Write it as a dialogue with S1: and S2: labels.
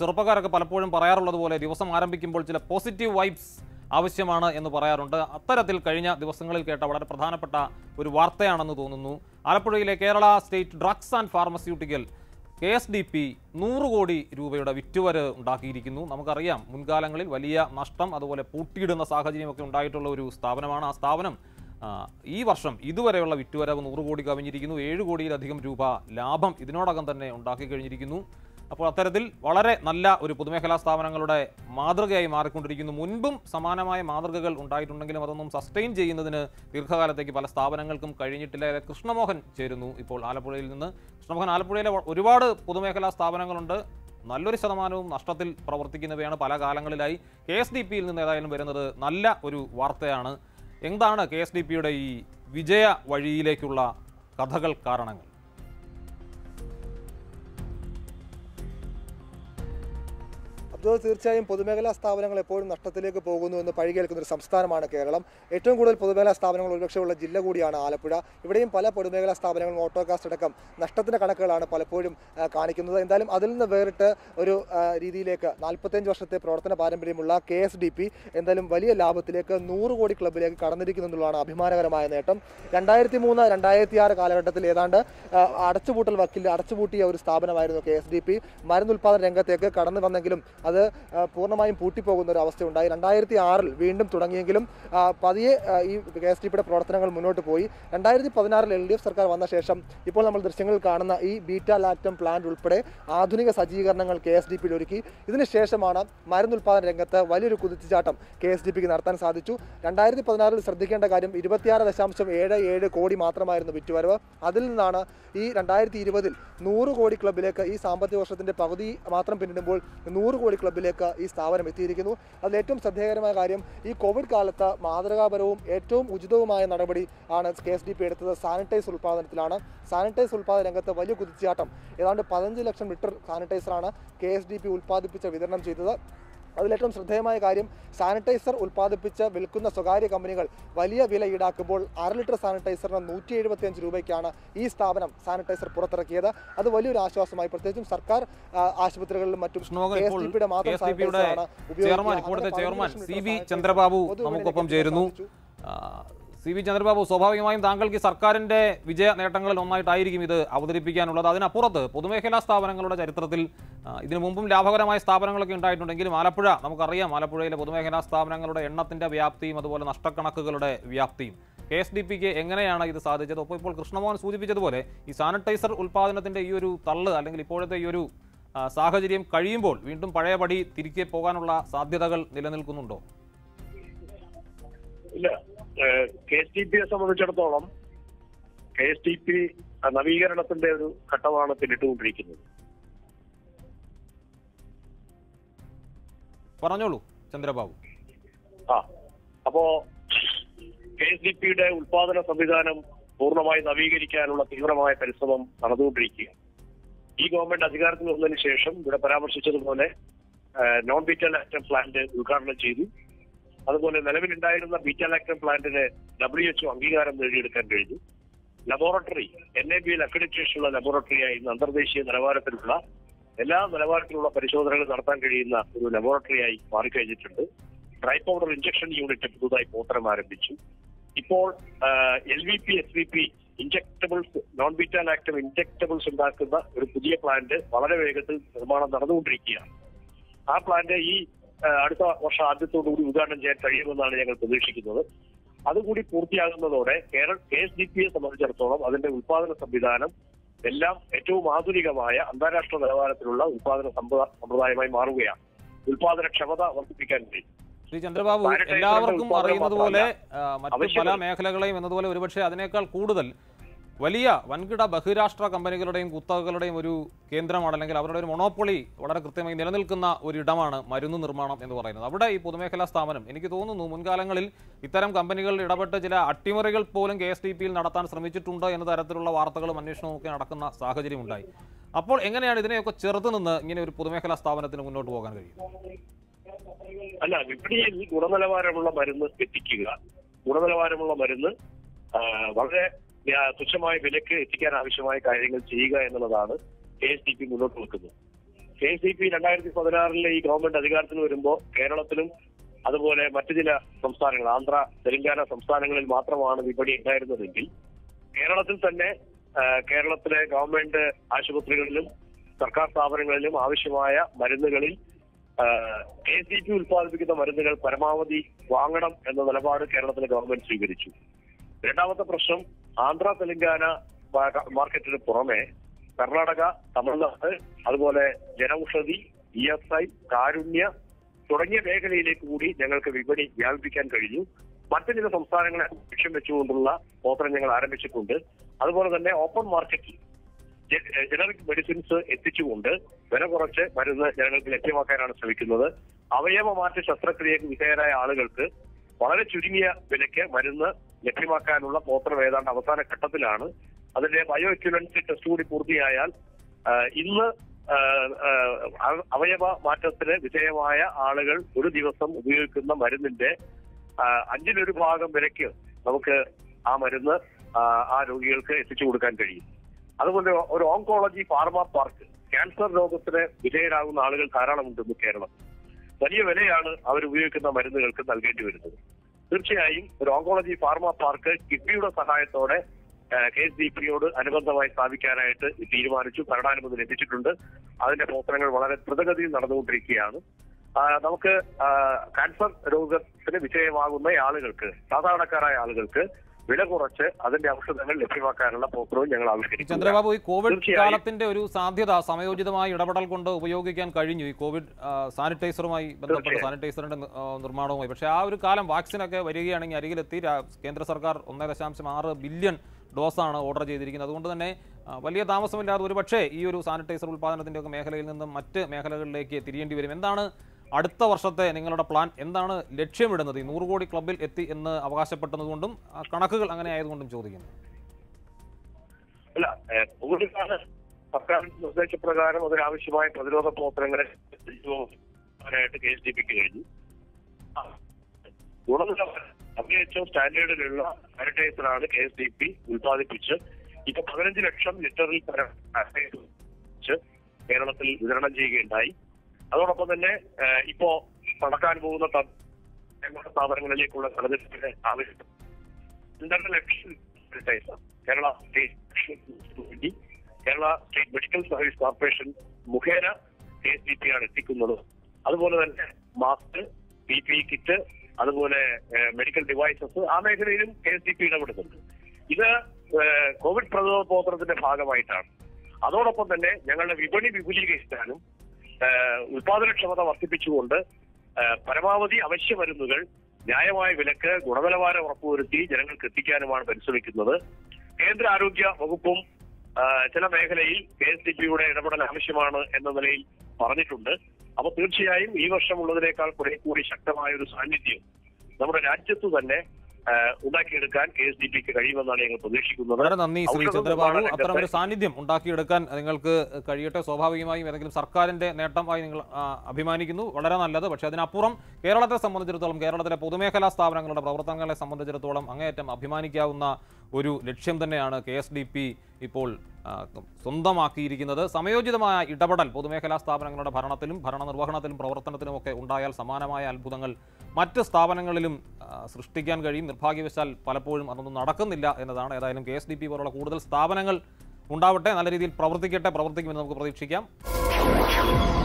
S1: ചെറുപ്പക്കാരൊക്കെ പലപ്പോഴും പറയാറുള്ളത് പോലെ ദിവസം ആരംഭിക്കുമ്പോൾ ചില പോസിറ്റീവ് വൈബ്സ് ആവശ്യമാണ് എന്ന് പറയാറുണ്ട് അത്തരത്തിൽ കഴിഞ്ഞ ദിവസങ്ങളിൽ കേട്ട വളരെ പ്രധാനപ്പെട്ട ഒരു വാർത്തയാണെന്ന് തോന്നുന്നു ആലപ്പുഴയിലെ Kerala state drugs and pharmaceutical K S D P നൂറ് കോടി രൂപയുടെ വിറ്റുവര് ഉണ്ടാക്കിയിരിക്കുന്നു നമുക്കറിയാം മുൻകാലങ്ങളിൽ വലിയ നഷ്ടം അതുപോലെ പൂട്ടിയിടുന്ന സാഹചര്യമൊക്കെ ഉണ്ടായിട്ടുള്ള ഒരു സ്ഥാപനമാണ് ആ സ്ഥാപനം ആ, ഈ വർഷം ഇതുവരെയുള്ള വിറ്റുവരവ് നൂറ് കോടി കവിഞ്ഞിരിക്കുന്നു ഏഴ് കോടിയിലധികം രൂപ ലാഭം ഇതിനോടകം തന്നെ ഉണ്ടാക്കി കഴിഞ്ഞിരിക്കുന്നു അപ്പോൾ അത്തരത്തിൽ വളരെ നല്ല ഒരു പൊതുമേഖലാ സ്ഥാപനങ്ങളുടെ മാതൃകയായി മാറിക്കൊണ്ടിരിക്കുന്നു മുൻപും സമാനമായ മാതൃകകൾ ഉണ്ടായിട്ടുണ്ടെങ്കിലും അതൊന്നും സസ്റ്റെയിൻ ചെയ്യുന്നതിന് ദീർഘകാലത്തേക്ക് പല സ്ഥാപനങ്ങൾക്കും കഴിഞ്ഞിട്ടില്ല ഏറെ കൃഷ്ണമോഹൻ ചേരുന്നു ഇപ്പോൾ ആലപ്പുഴയിൽ നിന്ന് കൃഷ്ണമോഹൻ ആലപ്പുഴയിലെ ഒരുപാട് പൊതുമേഖലാ സ്ഥാപനങ്ങളുണ്ട് നല്ലൊരു ശതമാനവും നഷ്ടത്തിൽ പ്രവർത്തിക്കുന്നവയാണ് പല കാലങ്ങളിലായി കെ എസ് ഡി പിയിൽ നിന്ന് ഏതായാലും വരുന്നത് നല്ല ഒരു വാർത്തയാണ് എന്താണ് കെ എസ് ഡി പിയുടെ ഈ വിജയ വഴിയിലേക്കുള്ള കഥകൾ കാരണങ്ങൾ
S2: അബ്ദുൾ തീർച്ചയായും പൊതുമേഖലാ സ്ഥാപനങ്ങൾ എപ്പോഴും നഷ്ടത്തിലേക്ക് പോകുന്നു എന്ന് പഴികേൽക്കുന്ന ഒരു സംസ്ഥാനമാണ് കേരളം ഏറ്റവും കൂടുതൽ പൊതുമേഖലാ സ്ഥാപനങ്ങൾ ഒരുപക്ഷെ ഉള്ള ജില്ല കൂടിയാണ് ആലപ്പുഴ ഇവിടെയും പല പൊതുമേഖലാ സ്ഥാപനങ്ങളും ഓട്ടോകാസ്റ്റ് അടക്കം നഷ്ടത്തിന്റെ കണക്കുകളാണ് പലപ്പോഴും ആ, കാണിക്കുന്നത് എന്തായാലും അതിൽ നിന്ന് വേറിട്ട് ഒരു ആ, രീതിയിലേക്ക് നാൽപ്പത്തഞ്ച് വർഷത്തെ പ്രവർത്തന പാരമ്പര്യമുള്ള കെ എസ് ഡി പി എന്തായാലും വലിയ ലാഭത്തിലേക്ക് നൂറ് കോടി ക്ലബിലേക്ക് കടന്നിരിക്കുന്നു എന്നുള്ളതാണ് അഭിമാനകരമായ നേട്ടം രണ്ടായിരത്തി മൂന്ന് രണ്ടായിരത്തി ആറ് കാലഘട്ടത്തിൽ ഏതാണ്ട് ആ, അടച്ചുപൂട്ടൽ വക്കിൽ അടച്ചുപൂട്ടിയ ഒരു സ്ഥാപനമായിരുന്നു കെ എസ് ഡി പി മരുന്നുൽപാദന രംഗത്തേക്ക് കടന്നു വന്നെങ്കിലും അത് ആ, പൂർണ്ണമായും പൂട്ടിപ്പോകുന്ന ഒരു അവസ്ഥയുണ്ടായി രണ്ടായിരത്തി ആറിൽ വീണ്ടും തുടങ്ങിയെങ്കിലും ആ, പതിയെ ആ, ഈ കെ എസ് ഡി പിയുടെ പ്രവർത്തനങ്ങൾ മുന്നോട്ട് പോയി രണ്ടായിരത്തി പതിനാറിൽ എൽ ഡി എഫ് സർക്കാർ വന്ന ശേഷം ഇപ്പോൾ നമ്മൾ ദൃശ്യങ്ങളിൽ കാണുന്ന ഈ ബീറ്റ ലാക്ടം പ്ലാന്റ് ഉൾപ്പെടെ ആധുനിക സജ്ജീകരണങ്ങൾ കെ എസ് ഡി പിയിൽ ഒരുക്കി ഇതിന് ശേഷമാണ് മരുന്നുൽപാദന രംഗത്ത് വലിയൊരു കുതിച്ചുചാട്ടം കെ എസ് ഡി പിക്ക് നടത്താൻ സാധിച്ചു രണ്ടായിരത്തി പതിനാറിൽ ശ്രദ്ധിക്കേണ്ട കാര്യം ഇരുപത്തിയാറ് ദശാംശം ഏഴ് ഏഴ് കോടി മാത്രമായിരുന്നു വിറ്റുവരവ് അതിൽ നിന്നാണ് ഈ രണ്ടായിരത്തി ഇരുപതിൽ നൂറ് കോടി ക്ലബിലേക്ക് ഈ സാമ്പത്തിക വർഷത്തിന്റെ പകുതി മാത്രം പിന്നിടുമ്പോൾ നൂറ് കോടി ക്ലബിലേക്ക് ഈ സ്ഥാപനം എത്തിയിരിക്കുന്നു അതിൽ ഏറ്റവും ശ്രദ്ധേയകരമായ കാര്യം ഈ കോവിഡ് കാലത്ത് മാതൃകാപരവും ഏറ്റവും ഉചിതവുമായ നടപടി ആണ് കെ എസ് ഡി പി എടുത്തത് സാനിറ്റൈസ് ഉൽപ്പാദനത്തിലാണ് സാനിറ്റൈസ് ഉൽപ്പാദന രംഗത്ത് വലിയ കുതിച്ചുചാട്ടം ഏതാണ്ട് പതിനഞ്ച് ലക്ഷം ലിറ്റർ സാനിറ്റൈസറാണ് കെ എസ് ഡി പി ഉൽപ്പാദിപ്പിച്ച് വിതരണം ചെയ്തത് അതിലേറ്റവും ശ്രദ്ധേയമായ കാര്യം സാനിറ്റൈസർ ഉൽപ്പാദിപ്പിച്ച് വിൽക്കുന്ന സ്വകാര്യ കമ്പനികൾ വലിയ വില ഈടാക്കുമ്പോൾ അര ലിറ്റർ സാനിറ്റൈസറിന് നൂറ്റി എഴുപത്തിയഞ്ച് രൂപയ്ക്കാണ് ഈ സ്ഥാപനം സാനിറ്റൈസർ പുറത്തിറക്കിയത് അത് വലിയൊരു ആശ്വാസമായി പ്രത്യേകിച്ചും സർക്കാർ ആ, ആശുപത്രികളിലും മറ്റും
S1: കൃഷ്ണമോഹൻ
S2: കെ എസ്
S1: ഇപ്പോൾ
S2: ഡി പിയുടെ
S1: കെ
S2: മാത്രം
S1: എസ് ഡി പിയുടെ
S2: സാനിറ്റൈസറാണ് ഉപയോഗിക്കുക.
S1: ചെയർമാൻ
S2: അങ്ങനെ
S1: ഇപ്പോഴത്തെ
S2: പതിനഞ്ച്
S1: ചെയർമാൻ
S2: ലക്ഷം
S1: C
S2: litre
S1: V
S2: sanitizer
S1: Chandrababu
S2: പൊതുവിപണിയിലേക്ക്
S1: നമുക്കൊപ്പം
S2: എത്തിക്കാൻ
S1: ചേരുന്നു
S2: സാധിച്ചു.
S1: ആ, സി വി ചന്ദ്രബാബു സ്വാഭാവികമായും താങ്കൾക്ക് ഈ സർക്കാരിന്റെ വിജയ നേട്ടങ്ങളിൽ ഒന്നായിട്ടായിരിക്കും ഇത് അവതരിപ്പിക്കാനുള്ളത് അതിനപ്പുറത്ത് പൊതുമേഖലാ സ്ഥാപനങ്ങളുടെ ചരിത്രത്തിൽ ആ, ഇതിനു മുമ്പും ലാഭകരമായ സ്ഥാപനങ്ങളൊക്കെ ഉണ്ടായിട്ടുണ്ടെങ്കിലും ആലപ്പുഴ നമുക്കറിയാം ആലപ്പുഴയിലെ പൊതുമേഖലാ സ്ഥാപനങ്ങളുടെ എണ്ണത്തിന്റെ വ്യാപ്തിയും അതുപോലെ നഷ്ടക്കണക്കുകളുടെ വ്യാപ്തിയും കെ എസ് ഡി പിക്ക് എങ്ങനെയാണ് ഇത് സാധിച്ചത് ഒപ്പം ഇപ്പോൾ കൃഷ്ണമോഹൻ സൂചിപ്പിച്ചതുപോലെ ഈ സാനിറ്റൈസർ ഉൽപ്പാദനത്തിന്റെ ഈ ഒരു തള്ള് അല്ലെങ്കിൽ ഇപ്പോഴത്തെ ഈ ഒരു ആ, സാഹചര്യം കഴിയുമ്പോൾ വീണ്ടും പഴയപടി തിരികെ പോകാനുള്ള സാധ്യതകൾ നിലനിൽക്കുന്നുണ്ടോ
S3: ഇല്ല കെ എസ് ടി പിയെ സംബന്ധിച്ചിടത്തോളം കെ എസ് ടി പി നവീകരണത്തിന്റെ ഒരു ഘട്ടമാണ് പിന്നിട്ടുകൊണ്ടിരിക്കുന്നത്
S1: പറഞ്ഞോളൂ ചന്ദ്രബാബു
S3: ആ അപ്പോ കെ എസ് ഡി പിയുടെ ഉൽപാദന സംവിധാനം പൂർണ്ണമായി നവീകരിക്കാനുള്ള തീവ്രമായ പരിശ്രമം നടന്നുകൊണ്ടിരിക്കുക ഈ ഗവൺമെന്റ് അധികാരത്തിൽ വന്നതിന് ശേഷം ഇവിടെ പരാമർശിച്ചതുപോലെ നോൺ ബീറ്റൽ ആക്ടം പ്ലാന്റ് ഉദ്ഘാടനം ചെയ്തു അതുപോലെ നിലവിലുണ്ടായിരുന്ന ബീറ്റൽ ആക്ടം പ്ലാന്റിന് ഡബ്ല്യു എച്ച്ഒ അംഗീകാരം നേടിയെടുക്കാൻ കഴിഞ്ഞു ലബോറട്ടറി എൻ എ ബിയിൽ അക്രഡിറ്റേഷനുള്ള ലബോറട്ടറിയായി ഇന്ന് അന്തർദേശീയ നിലവാരത്തിലുള്ള എല്ലാ നിലവാരത്തിലുള്ള പരിശോധനകൾ നടത്താൻ കഴിയുന്ന ഒരു ലബോറട്ടറിയായി മാറിക്കഴിഞ്ഞിട്ടുണ്ട് ഡ്രൈ പൗഡർ ഇഞ്ചക്ഷൻ യൂണിറ്റ് പുതുതായി പ്രവർത്തനം ആരംഭിച്ചു ഇപ്പോൾ L V P S V P injectables non beta active injectables ഉണ്ടാക്കുന്ന ഒരു പുതിയ പ്ലാന്റ് വളരെ വേഗത്തിൽ നിർമ്മാണം നടന്നുകൊണ്ടിരിക്കുകയാണ് ആ പ്ലാന്റ് ഈ ആ, അടുത്ത വർഷം ആദ്യത്തോടുകൂടി ഉദ്ഘാടനം ചെയ്യാൻ കഴിയുമെന്നാണ് ഞങ്ങൾ പ്രതീക്ഷിക്കുന്നത് അതുകൂടി പൂർത്തിയാകുന്നതോടെ കേരള കെ എസ് ഡി പിയെ സംബന്ധിച്ചിടത്തോളം അതിന്റെ ഉൽപാദന സംവിധാനം എല്ലാം ഏറ്റവും ആധുനികമായ അന്താരാഷ്ട്ര നിലവാരത്തിലുള്ള ഉൽപാദന സമ്പ്രദാ- സമ്പ്രദായമായി മാറുകയാണ് ഉൽപാദന ക്ഷമത വർദ്ധിപ്പിക്കാൻ കഴിയും
S1: ശ്രീ ചന്ദ്രബാബു
S3: സാനിറ്റൈസറിന്റെ
S1: എല്ലാവർക്കും
S3: ഉൽപ്പാദനം
S1: അറിയുന്നത് പോലെ
S3: മാത്രമല്ല,
S1: ആ, മറ്റു പല
S3: ആവശ്യമില്ല.
S1: മേഖലകളെയും എന്നതുപോലെ ഒരുപക്ഷെ അതിനേക്കാൾ കൂടുതൽ വലിയ വൻകിട ബഹിരാഷ്ട്ര കമ്പനികളുടെയും കുത്തകകളുടെയും ഒരു കേന്ദ്രമാണ് അല്ലെങ്കിൽ അവരുടെ ഒരു മൊണോപ്പൊളി വളരെ കൃത്യമായി നിലനിൽക്കുന്ന ഒരു ഇടമാണ് മരുന്ന് നിർമ്മാണം എന്ന് പറയുന്നത് അവിടെ ഈ പൊതുമേഖലാ സ്ഥാപനം എനിക്ക് തോന്നുന്നു മുൻകാലങ്ങളിൽ ഇത്തരം കമ്പനികൾ ഇടപെട്ട് ചില അട്ടിമറികൾ പോലും കെ എസ് ഡി പിയിൽ നടത്താൻ ശ്രമിച്ചിട്ടുണ്ട് എന്ന തരത്തിലുള്ള വാർത്തകളും അന്വേഷണവും ഒക്കെ നടക്കുന്ന സാഹചര്യം ഉണ്ടായി അപ്പോൾ എങ്ങനെയാണ് ഇതിനെയൊക്കെ ചെറുത്ത് നിന്ന് ഇങ്ങനെ ഒരു പൊതുമേഖലാ സ്ഥാപനത്തിന് മുന്നോട്ട് പോകാൻ കഴിയും
S3: അല്ല വിപണിയിൽ ഗുണനിലവാരമുള്ള മരുന്ന് എത്തിക്കുക ഗുണനിലവാരമുള്ള മരുന്ന് ആ, വളരെ വ്യ- തുച്ഛമായ വിലക്ക് എത്തിക്കാൻ ആവശ്യമായ കാര്യങ്ങൾ ചെയ്യുക എന്നുള്ളതാണ് കെ എസ് ഡി പി മുന്നോട്ട് വെക്കുന്നത് കെ എസ് ഡി പി രണ്ടായിരത്തി പതിനാറിലെ ഈ ഗവൺമെന്റ് അധികാരത്തിൽ വരുമ്പോൾ കേരളത്തിലും അതുപോലെ മറ്റു ചില സംസ്ഥാനങ്ങൾ ആന്ധ്ര തെലങ്കാന സംസ്ഥാനങ്ങളിൽ മാത്രമാണ് വിപണി ഉണ്ടായിരുന്നതെങ്കിൽ കേരളത്തിൽ തന്നെ ആ, കേരളത്തിലെ ഗവൺമെന്റ് ആശുപത്രികളിലും സർക്കാർ സ്ഥാപനങ്ങളിലും ആവശ്യമായ മരുന്നുകളിൽ കെ സി പി ഉത്പാദിപ്പിക്കുന്ന മരുന്നുകൾ പരമാവധി വാങ്ങണം എന്ന നിലപാട് കേരളത്തിലെ ഗവൺമെന്റ് സ്വീകരിച്ചു രണ്ടാമത്തെ പ്രശ്നം ആന്ധ്ര തെലങ്കാന മാ- മാർക്കറ്റിന് പുറമെ കർണാടക തമിഴ്നാട് അതുപോലെ Janaushadhi E S I Karunya തുടങ്ങിയ മേഖലയിലേക്ക് കൂടി ഞങ്ങൾക്ക് വിപണി വ്യാപിപ്പിക്കാൻ കഴിഞ്ഞു മറ്റു ചില സംസ്ഥാനങ്ങളെ ലക്ഷ്യം വെച്ചുകൊണ്ടുള്ള പ്രവർത്തനം ഞങ്ങൾ ആരംഭിച്ചിട്ടുണ്ട് അതുപോലെ തന്നെ ഓപ്പൺ മാർക്കറ്റിൽ ജെ- ജനറിക് മെഡിസിൻസ് എത്തിച്ചുകൊണ്ട് വില കുറച്ച് മരുന്ന് ജനങ്ങൾക്ക് ലഭ്യമാക്കാനാണ് ശ്രമിക്കുന്നത് അവയവ മാറ്റ ശസ്ത്രക്രിയക്ക് വിധേയരായ ആളുകൾക്ക് വളരെ ചുരുങ്ങിയ വിലയ്ക്ക് മരുന്ന് ലഭ്യമാക്കാനുള്ള പ്രവർത്തനം ഏതാണ്ട് അവസാന ഘട്ടത്തിലാണ് അതിന്റെ ബയോ എക്യുലൻസി ടെസ്റ്റ് കൂടി പൂർത്തിയായാൽ ആ, ഇന്ന് ആ, ആ, അവ- അവയവ മാറ്റത്തിന് വിധേയമായ ആളുകൾ ഒരു ദിവസം ഉപയോഗിക്കുന്ന മരുന്നിന്റെ ആ, അഞ്ചിലൊരു ഭാഗം വിലയ്ക്ക് നമുക്ക് ആ മരുന്ന് ആ, ആ രോഗികൾക്ക് എത്തിച്ചു കൊടുക്കാൻ കഴിയും അതുപോലെ ഒരു ഓങ്കോളജി ഫാർമ പാർക്ക് ക്യാൻസർ രോഗത്തിന് വിധേയരാകുന്ന ആളുകൾ ധാരാളമുണ്ട് ഇന്ന് കേരളം വലിയ വിലയാണ് അവർ ഉപയോഗിക്കുന്ന മരുന്നുകൾക്ക് നൽകേണ്ടി വരുന്നത് തീർച്ചയായും ഒരു ഓങ്കോളജി ഫാർമ പാർക്ക് കിഫ്ബിയുടെ സഹായത്തോടെ കെ എസ് ഡി പിയോട് അനുബന്ധമായി സ്ഥാപിക്കാനായിട്ട് തീരുമാനിച്ചു ഭരണാനുമതി ലഭിച്ചിട്ടുണ്ട് അതിന്റെ പ്രവർത്തനങ്ങൾ വളരെ ദ്രുതഗതിയിൽ നടന്നുകൊണ്ടിരിക്കുകയാണ് ആ, നമുക്ക് ആ, ക്യാൻസർ രോഗത്തിന് വിധേയമാകുന്ന ആളുകൾക്ക് സാധാരണക്കാരായ ആളുകൾക്ക് വില കുറച്ച് അതിന്റെ ഔഷധങ്ങൾ ലഭ്യമാക്കാനുള്ള പ്രവർത്തനവും ഞങ്ങൾ ആവിഷ്കരിക്കുന്നു
S1: ചന്ദ്രബാബു ഈ കോവിഡ്
S3: തീർച്ചയായും.
S1: കാലത്തിന്റെ ഒരു സാധ്യത സമയോചിതമായ ഇടപെടൽ കൊണ്ട് ഉപയോഗിക്കാൻ കഴിഞ്ഞു ഈ കോവിഡ് ആ, സാനിറ്റൈസറുമായി ബന്ധപ്പെട്ട
S3: തീർച്ചയായും.
S1: സാനിറ്റൈസറിന്റെ നി- ആ, നിർമ്മാണവുമായി പക്ഷേ ആ ഒരു കാലം വാക്സിനൊക്കെ വരികയാണെങ്കിൽ അരികിലെത്തി രാ- കേന്ദ്ര സർക്കാർ ഒന്നേ ദശാംശം ആറ് ബില്യൺ ഡോസാണ് ഓർഡർ ചെയ്തിരിക്കുന്നത് അതുകൊണ്ട് തന്നെ ആ, വലിയ താമസമില്ലാതെ ഒരു പക്ഷേ ഈ ഒരു സാനിറ്റൈസർ ഉൽപ്പാദനത്തിന്റെ ഒക്കെ മേഖലയിൽ നിന്നും മറ്റ് മേഖലകളിലേക്ക് തിരിയേണ്ടി വരും എന്താണ് അടുത്ത വർഷത്തെ നിങ്ങളുടെ പ്ലാൻ എന്താണ് ലക്ഷ്യമിടുന്നത് ഈ നൂറ് കോടി ക്ലബിൽ എത്തി എന്ന് അവകാശപ്പെട്ടതുകൊണ്ടും ആ, കണക്കുകൾ അങ്ങനെ ആയതുകൊണ്ടും ചോദിക്കുന്നു
S3: അല്ല ഏഹ്, കോവിഡ് കാല സർക്കാരിന്റെ നിർദ്ദേശപ്രകാരം അതിനാവശ്യമായ പ്രതിരോധ പ്രവർത്തനങ്ങളെ ആയിട്ട് കെ എസ് ഡി പിക്ക് കഴിഞ്ഞു ആ, ഗുണനിലവാരം ഡബ്ല്യുഎച്ച്ഒ സ്റ്റാൻഡേർഡിലുള്ള സാനിറ്റൈസറാണ് കെ എസ് ഡി പി ഉത്പാദിപ്പിച്ച് ഇപ്പൊ പതിനഞ്ച് ലക്ഷം ലിറ്ററിൽ പരം sanitizer വെച്ച് കേരളത്തിൽ വിതരണം ചെയ്യുകയുണ്ടായി അതോടൊപ്പം തന്നെ ഏഹ്, ഇപ്പോ നടക്കാൻ പോകുന്ന തദ്ദേശ സ്ഥാപനങ്ങളിലേക്കുള്ള തെരഞ്ഞെടുപ്പിന് ആവശ്യം പന്ത്രണ്ട് ലക്ഷം സാനിറ്റൈസർ കേരള സ്റ്റേറ്റ് വേണ്ടി Kerala state medical service corporation മുഖേന കെ എസ് ഡി പി ആണ് എത്തിക്കുന്നത് അതുപോലെ തന്നെ മാസ്ക് പി പി കിറ്റ് അതുപോലെ ഏഹ്, മെഡിക്കൽ ഡിവൈസസ് ആ മേഖലയിലും കെ എസ് ഡി പി ഇടപെടുന്നുണ്ട് ഇത് ഏഹ്, കോവിഡ് പ്രതിരോധ പ്രവർത്തനത്തിന്റെ ഭാഗമായിട്ടാണ് അതോടൊപ്പം തന്നെ ഞങ്ങളുടെ വിപണി വിപുലീകരിക്കാനും ഏഹ്, ഉൽപാദനക്ഷമത വർദ്ധിപ്പിച്ചുകൊണ്ട് ഏഹ്, പരമാവധി അവശ്യ മരുന്നുകൾ ന്യായമായ വിലക്ക് ഗുണനിലവാരം ഉറപ്പുവരുത്തി ജനങ്ങൾക്ക് എത്തിക്കാനുമാണ് പരിശ്രമിക്കുന്നത് കേന്ദ്ര ആരോഗ്യ വകുപ്പും ആ, ചില മേഖലയിൽ കെ എസ് ഡി പിയുടെ ഇടപെടൽ ആവശ്യമാണ് എന്ന നിലയിൽ പറഞ്ഞിട്ടുണ്ട് അപ്പൊ തീർച്ചയായും ഈ വർഷം ഉള്ളതിനേക്കാൾ കുറെ കൂടി ശക്തമായ ഒരു സാന്നിധ്യം നമ്മുടെ രാജ്യത്ത് തന്നെ ആ, ഉണ്ടാക്കിയെടുക്കാൻ കെ എസ് ഡി പിക്ക് കഴിയുമെന്നാണ് ഞങ്ങൾ പ്രതീക്ഷിക്കുന്നത്
S1: വളരെ നന്ദി ശ്രീ
S3: ഔഷധ
S1: ചന്ദ്രബാബു
S3: നിർമ്മാണ
S1: അത്തരം ഒരു
S3: രംഗത്തെ-
S1: സാന്നിധ്യം ഉണ്ടാക്കിയെടുക്കാൻ നിങ്ങൾക്ക് കഴിയട്ടെ സ്വാഭാവികമായും ഏതെങ്കിലും സർക്കാരിന്റെ നേട്ടമായി നിങ്ങൾ ആ, അഭിമാനിക്കുന്നു വളരെ നല്ലത് പക്ഷേ അതിനപ്പുറം കേരളത്തെ സംബന്ധിച്ചിടത്തോളം കേരളത്തിലെ പൊതുമേഖലാ സ്ഥാപനങ്ങളുടെ പ്രവർത്തനങ്ങളെ സംബന്ധിച്ചിടത്തോളം അങ്ങേയറ്റം അഭിമാനിക്കാവുന്ന ഒരു ലക്ഷ്യം തന്നെയാണ് കെ എസ് ഡി പി ഇപ്പോൾ ആ, സ്വന്തമാക്കിയിരിക്കുന്നത് സമയോചിതമായ ഇടപെടൽ പൊതുമേഖലാ സ്ഥാപനങ്ങളുടെ ഭരണത്തിലും ഭരണനിർവഹണത്തിലും പ്രവർത്തനത്തിലുമൊക്കെ ഉണ്ടായാൽ സമാനമായ അത്ഭുതങ്ങൾ മറ്റ് സ്ഥാപനങ്ങളിലും ആ, സൃഷ്ടിക്കാൻ കഴിയും നിർഭാഗ്യവശാൽ പലപ്പോഴും അതൊന്നും നടക്കുന്നില്ല എന്നതാണ് ഏതായാലും കെ എസ് ഡി പി പോലുള്ള കൂടുതൽ സ്ഥാപനങ്ങൾ ഉണ്ടാവട്ടെ നല്ല രീതിയിൽ പ്രവർത്തിക്കട്ടെ പ്രവർത്തിക്കുമെന്ന് നമുക്ക് പ്രതീക്ഷിക്കാം